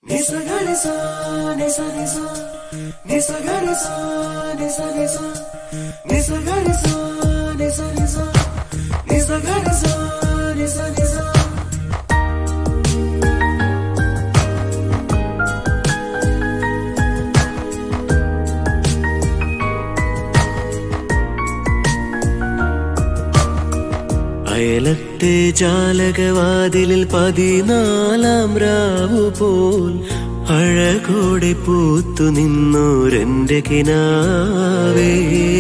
Nisagarisa, nisanisa, nisagarisa, nisanisa, nisagarisa, nisanisa, nisagarisa, nisanisa. അയലത്തെ ജാലകവാതിലിൽ പതിനാലാം രാവു പോൽ അഴകോടെ പൂത്തു നിന്നോരെന്റെ കിനാവേ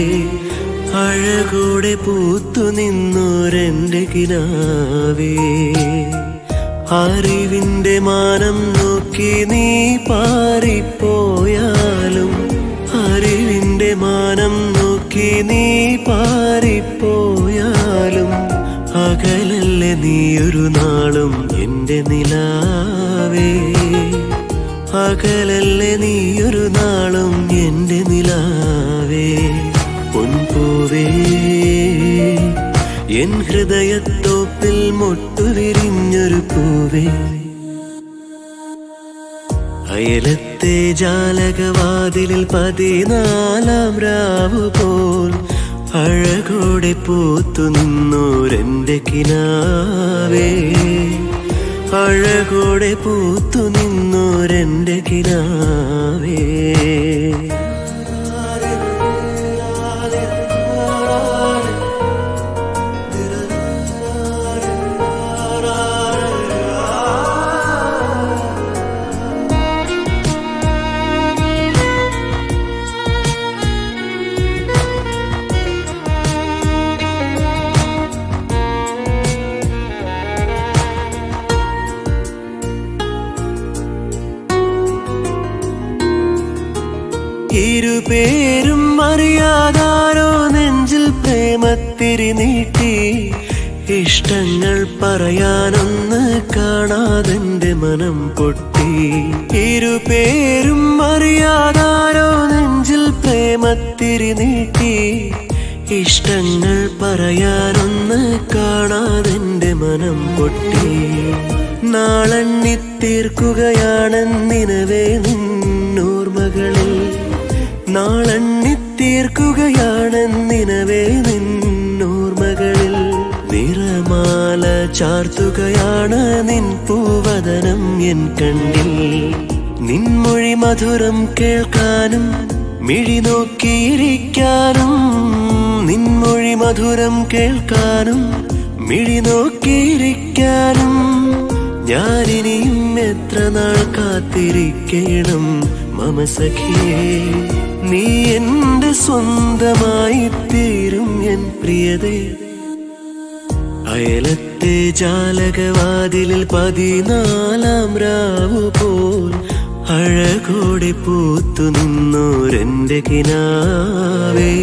അഴകോടെ പൂത്തു നിന്നോരെന്റെ കിനാവേ അറിവിന്റെ മാനം നോക്കി നീ പാറിപ്പോയാലും അറിവിന്റെ മാനം നോക്കി നീ പാറിപ്പോയാലും അകലല്ലേ നീയൊരു നാളും എന്റെ നിലാവേ അകലല്ലേ നീയൊരു നാളും എന്റെ നിലാവേ പൊൻപൂവേ എൻ ഹൃദയത്തോപ്പിൽ മുട്ടുവിരിഞ്ഞൊരു പൂവേ അയലത്തെ ജാലകവാതിലിൽ പതിനാലാം രാവു പോൽ അഴകോടെ പൂത്തു നിന്നോരെന്റെ കിനാവേ അഴകോടെ പൂത്തു നിന്നോരെന്റെ കിനാവേ ഇരുപേരും അറിയാതാരോ നെഞ്ചിൽ പ്രേമത്തിരി നീട്ടി ഇഷ്ടങ്ങൾ പറയാനൊന്ന് കാണാതെന്റെ മനം പൊട്ടി ഇരുപേരും അറിയാതാരോ നെഞ്ചിൽ പ്രേമത്തിരി നീട്ടി ഇഷ്ടങ്ങൾ പറയാനൊന്ന് കാണാതെന്റെ മനം പൊട്ടി നാളെണ്ണി തീർക്കുകയാണെന്നിനവേ നിന്നോർമകളിൽ നാളെണ്ണി തീർക്കുകയാണെന്നിനവേ നിന്നോർമകളിൽ നിറമാല ചാർത്തുകയാണ് നിൻ പൂവദനം എൻ കണ്ണിൽ നിൻമൊഴി മധുരം കേൾക്കാനും മിഴി നോക്കിയിരിക്കാനും നിൻമൊഴി മധുരം കേൾക്കാനും മിഴി നോക്കിയിരിക്കാനും ഞാനിനിയും എത്ര നാൾ കാത്തിരിക്കണം മമ സഖിയേ നീ എന്റെ സ്വന്തമായി തീരും എൻ പ്രിയതേ അയലത്തെ ജാലകവാതിലിൽ പതിനാലാം രാവു പോൽ അഴകോടെ പൂത്തു നിന്നോരെന്റെ കിനാവേ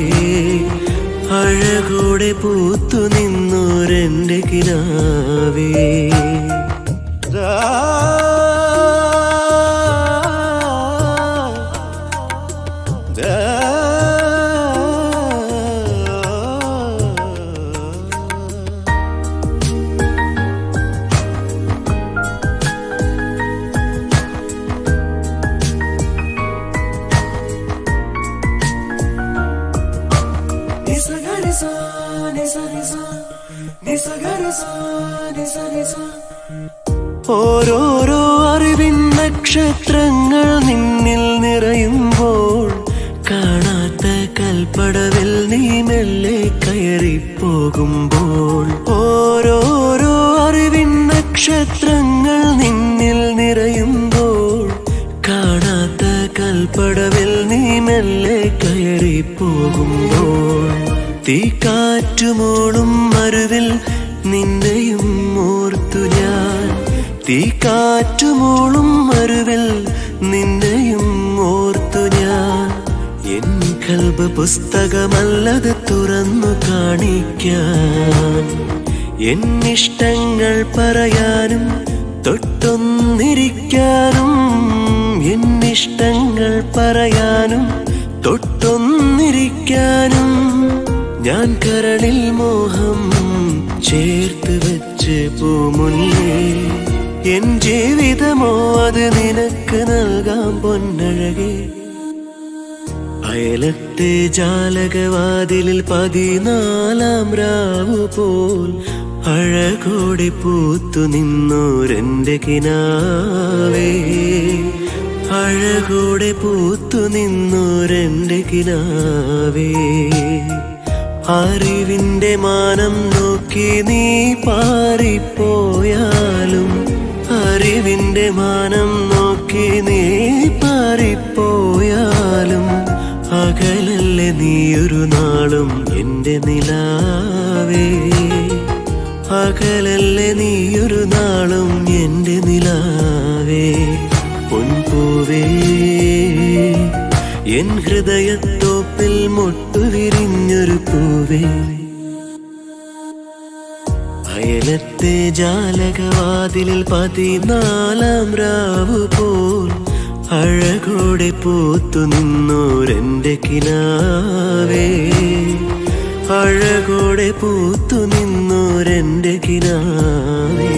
അഴകോടെ പൂത്തു നിന്നോരെന്റെ കിനാവേ ഓരോരോ അറിവിൻ നക്ഷത്രങ്ങൾ നിന്നിൽ നിറയുമ്പോൾ കാണാത്ത കൽപ്പടവിൽ നീ മെല്ലെ കയറിപ്പോകുമ്പോൾ ഓരോരോ അറിവിൻ നക്ഷത്രങ്ങൾ നിന്നിൽ നിറയുമ്പോൾ കാണാത്ത കൽപ്പടവിൽ നീ മെല്ലെ കയറിപ്പോകുമ്പോൾ തീക്കാറ്റുമോളും മരുവിൽ നിന്നെയും ഓർത്തു ഞാൻ തീക്കാറ്റുമോളും മരുവിൽ നിന്നെയും ഓർത്തു ഞാൻ എൻ കൽബ് പുസ്തകമല്ലത് തുറന്നു കാണിക്കാൻ എന്നിഷ്ടങ്ങൾ പറയാനും തൊട്ടൊന്നിരിക്കാനും എന്നിഷ്ടങ്ങൾ പറയാനും തൊട്ടൊന്നിരിക്കാനും ഞാൻ കരളിൽ മോഹം ചേർത്ത് വെച്ച് പൂമുല്ലേ എൻ ജീവിതമോ അത് നിനക്ക് നൽകാം പൊന്നഴകേ അയലത്തെ ജാലകവാതിലിൽ പതിനാലാം രാവു പോൽ അഴകോടെ പൂത്തു നിന്നോരെന്റെ കിനാവേ അഴകോടെ പൂത്തു നിന്നോരെന്റെ കിനാവേ അറിവിന്റെ മാനം നോക്കി നീ പാറിപ്പോയാലും അറിവിന്റെ മാനം നോക്കി നീ പാറിപ്പോയാലും അകലല്ലേ നീയൊരു നാളും എന്റെ നിലാവേ അകലല്ലേ നീയൊരു നാളും എന്റെ നിലാവേ പൊൻപൂവേ എൻ ഹൃദയത്തോപ്പിൽ മുട്ടുവിരിഞ്ഞൊരു പൂവേ അയലത്തെ ജാലകവാതിലിൽ പതിനാലാം രാവു പോൽ അഴകോടെ പൂത്തു നിന്നോരെന്റെ കിനാവേ അഴകോടെ പൂത്തു നിന്നോരെന്റെ കിനാവേ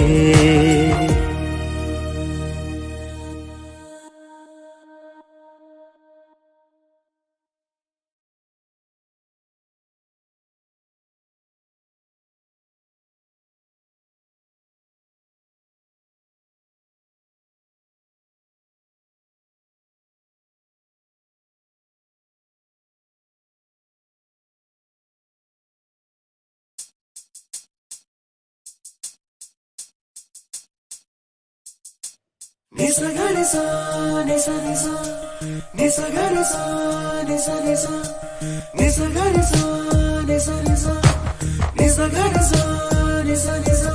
Nisa garisa, nisa nisa, nisa garisa, nisa nisa, nisa garisa, nisa nisa, nisa garisa, nisa nisa.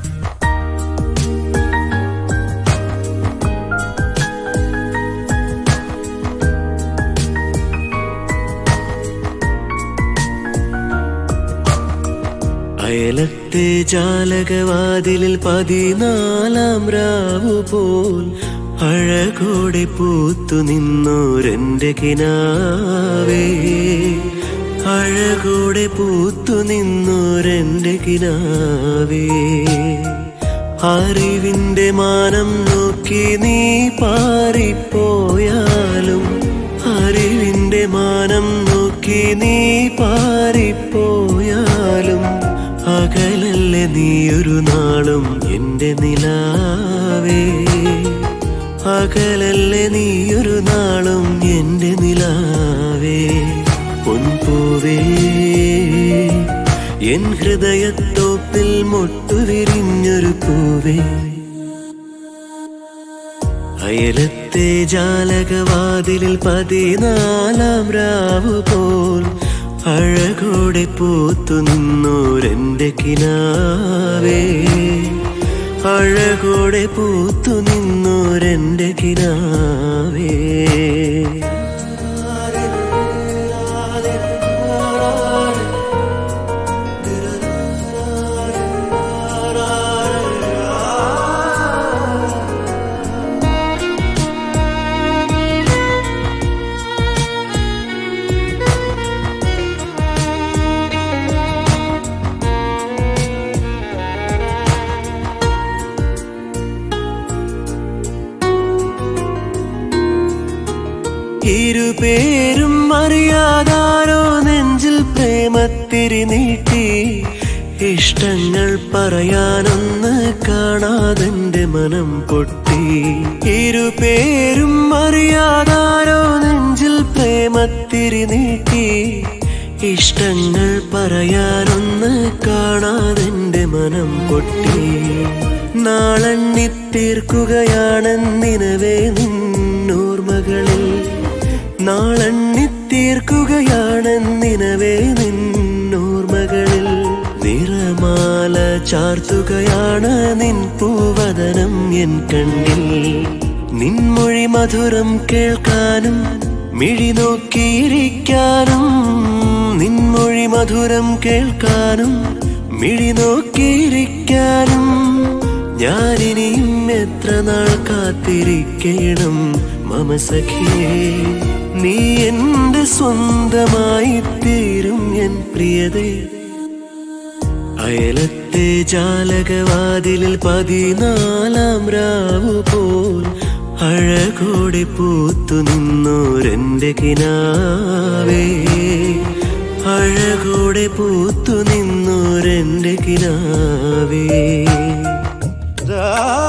അയലത്തെ ജാലകവാതിലിൽ പതിനാലാം രാവു പോൽ അഴകോടെ പൂത്തു നിന്നോരെന്റെ കിനാവേ അഴകോടെ പൂത്തു നിന്നോരെന്റെ കിനാവേ അറിവിന്റെ മാനം നോക്കി നീ പാറിപ്പോയാലും അറിവിന്റെ മാനം നോക്കി നീ പാറിപ്പോയാലും അകലല്ലേ നീയൊരു നാളും എന്റെ നിലാവേ അകലല്ലേ നീയൊരു നാളും എന്റെ നിലാവേ പൊൻപൂവേ എൻ ഹൃദയത്തോപ്പിൽ മുട്ടുവിരിഞ്ഞൊരു പൂവേ അയലത്തെ ജാലകവാതിലിൽ പതിനാലാം രാവു പോൽ അഴകോടെ പൂത്തു നിന്നോരെന്റെ കിനാവേ അഴകോടെ പൂത്തു നിന്നോരെന്റെ കിനാവേ ഇരുപേരും അറിയാതാരോ നെഞ്ചിൽ പ്രേമത്തിരി നീട്ടി ഇഷ്ടങ്ങൾ പറയാനൊന്ന് കാണാതെന്റെ മനം പൊട്ടി ഇരുപേരും അറിയാതാരോ നെഞ്ചിൽ പ്രേമത്തിരി നീട്ടി ഇഷ്ടങ്ങൾ പറയാനൊന്ന് കാണാതെന്റെ മനം പൊട്ടി നാളെണ്ണിത്തീർക്കുകയാണെന്നിനവേ നിന്നോർമകളിൽ നാളെണ്ണിത്തീർക്കുകയാണെന്നിനവേ നിന്നോർമകളിൽ നിറമാല ചാർത്തുകയാണ് നിൻ പൂവദനം എൻ കണ്ണിൽ നിൻമൊഴി മധുരം കേൾക്കാനും മിഴി നോക്കിയിരിക്കാനും നിൻമൊഴി മധുരം കേൾക്കാനും മിഴി നോക്കിയിരിക്കാനും ഞാനിനിയും എത്ര നാൾ കാത്തിരിക്കണം മമ സഖിയേ നീ എന്റെ സ്വന്തമായി തീരും എൻ പ്രിയതേ അയലത്തെ അയലത്തെ ജാലകവാതിലിൽ പതിനാലാം രാവു പോൽ അഴകോടെ പൂത്തു നിന്നോരെന്റെ കിനാവേ അഴകോടെ പൂത്തു നിന്നോരെന്റെ കിനാവേ ദാ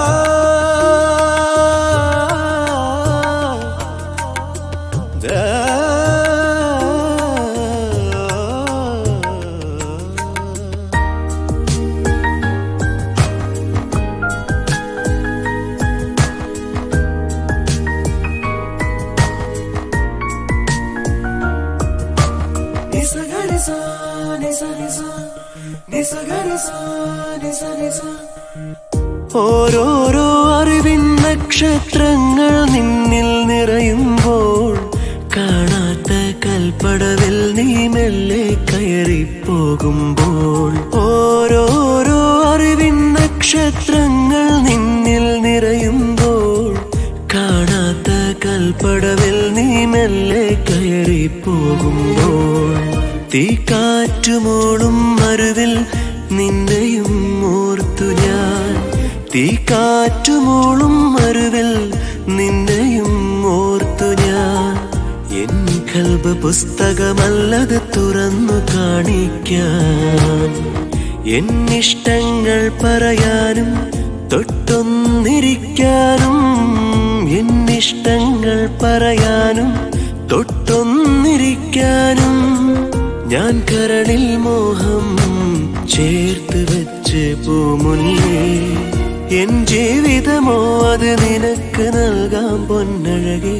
ഓരോരോ അറിവിൻ നക്ഷത്രങ്ങൾ നിന്നിൽ നിറയുമ്പോൾ കാണാത്ത കൽപ്പടവിൽ നീ മെല്ലെ കയറിപ്പോകുമ്പോൾ ഓരോരോ അറിവിൻ നക്ഷത്രങ്ങൾ നിന്നിൽ നിറയുമ്പോൾ കാണാത്ത കൽപ്പടവിൽ നീ മെല്ലെ കയറിപ്പോകുമ്പോൾ തീക്കാറ്റുമോളും മരുവിൽ നിന്നെയും ഓർത്തു ഞാൻ തീക്കാറ്റുമോളും മരുവിൽ നിന്നെയും ഓർത്തു ഞാൻ എൻ കൽബ് പുസ്തകമല്ലത് തുറന്നു കാണിക്കാൻ എന്നിഷ്ടങ്ങൾ പറയാനും തൊട്ടൊന്നിരിക്കാനും എന്നിഷ്ടങ്ങൾ പറയാനും തൊട്ടൊന്നിരിക്കാനും ഞാൻ കരളിൽ മോഹം ചേർത്ത് വെച്ച് പൂമുല്ലേ എൻ ജീവിതമോ അത് നിനക്ക് നൽകാം പൊന്നഴകേ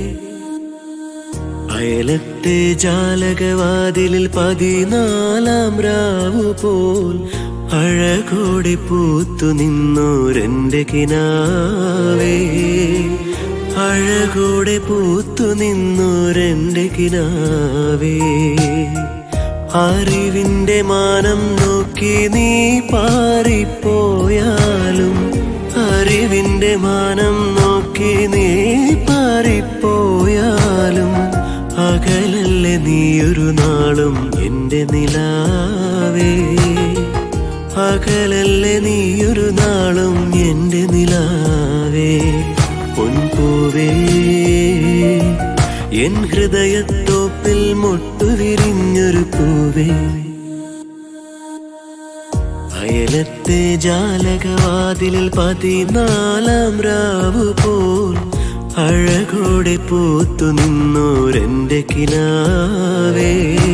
അയലത്തെ ജാലകവാതിലിൽ പതിനാലാം രാവു പോൽ അഴകോടെ പൂത്തു നിന്നോരെന്റെ കിനാവേ അഴകോടെ പൂത്തു നിന്നോരെന്റെ കിനാവേ അറിവിന്റെ മാനം നോക്കി നീ പാറിപ്പോയാലും അറിവിന്റെ മാനം നോക്കി നീ പാറിപ്പോയാലും അകലല്ലേ നീയൊരു നാളും എന്റെ നിലാവേ അകലല്ലേ നീയൊരു നാളും എന്റെ നിലാവേ പൊൻപൂവേ എൻ ഹൃദയത്തോപ്പിൽ മുട്ടുവിരിഞ്ഞൊരു പൂവേ അയലത്തെ ജാലകവാതിലിൽ പതിനാലാം രാവു പോൽ അഴകോടെ പൂത്തു നിന്നോരെന്റെ കിനാവേ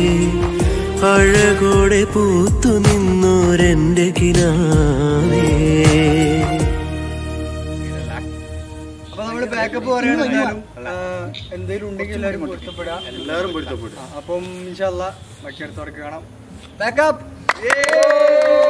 അഴകോടെ പൂത്തു നിന്നോരെന്റെ കിനാവേ അപ്പൊ നമ്മള് ബാക്കപ്പ് പറയണം എന്തായാലും എന്തെങ്കിലും ഉണ്ടെങ്കിൽ എല്ലാവരും പൊരുത്തപ്പെടാം എല്ലാവരും പൊരുത്തപ്പെടും അപ്പം ഇൻഷാല്ല ബാക്കി അടുത്തവർക്ക് കാണാം ബാക്കപ്പ്